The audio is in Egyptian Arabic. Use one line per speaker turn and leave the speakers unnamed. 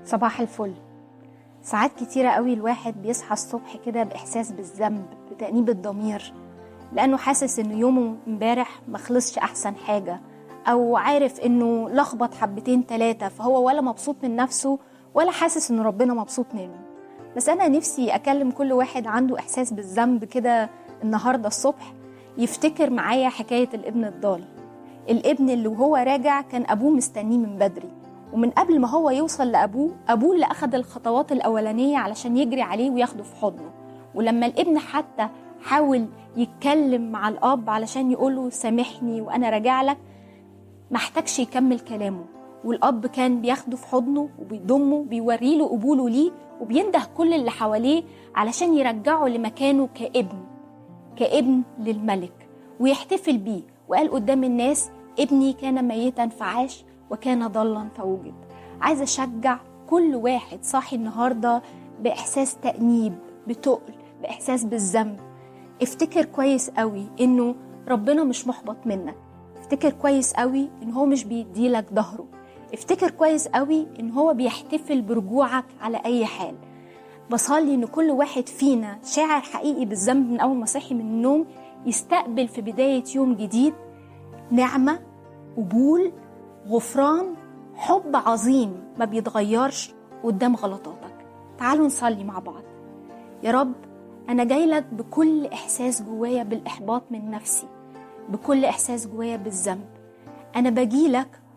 صباح الفل ساعات كتيرة قوي الواحد بيصحى الصبح كده بإحساس بالذنب بتأنيب الضمير لأنه حاسس إنه يومه امبارح مخلصش أحسن حاجة أو عارف إنه لخبط حبتين تلاتة فهو ولا مبسوط من نفسه ولا حاسس إن ربنا مبسوط منه بس أنا نفسي أكلم كل واحد عنده إحساس بالذنب كده النهاردة الصبح يفتكر معايا حكاية الابن الضال الابن اللي وهو راجع كان أبوه مستنيه من بدري ومن قبل ما هو يوصل لأبوه أبوه اللي أخد الخطوات الأولانية علشان يجري عليه وياخده في حضنه ولما الابن حتى حاول يتكلم مع الأب علشان يقوله سامحني وأنا راجع لك محتاجش يكمل كلامه والأب كان بياخده في حضنه وبيضمه بيوريله قبوله ليه وبينده كل اللي حواليه علشان يرجعه لمكانه كابن كابن للملك ويحتفل بيه وقال قدام الناس ابني كان ميتا فعاش وكان ضلا فوجد عايزه اشجع كل واحد صاحي النهارده باحساس تانيب بتقل باحساس بالذنب افتكر كويس قوي انه ربنا مش محبط منك افتكر كويس قوي ان هو مش بيديلك ظهره افتكر كويس قوي ان هو بيحتفل برجوعك على اي حال بصلي ان كل واحد فينا شاعر حقيقي بالذنب من اول ما صحي من النوم يستقبل في بدايه يوم جديد نعمه قبول غفران حب عظيم ما بيتغيرش قدام غلطاتك تعالوا نصلي مع بعض يا رب أنا جاي لك بكل إحساس جوايا بالإحباط من نفسي بكل إحساس جوايا بالذنب أنا بجيلك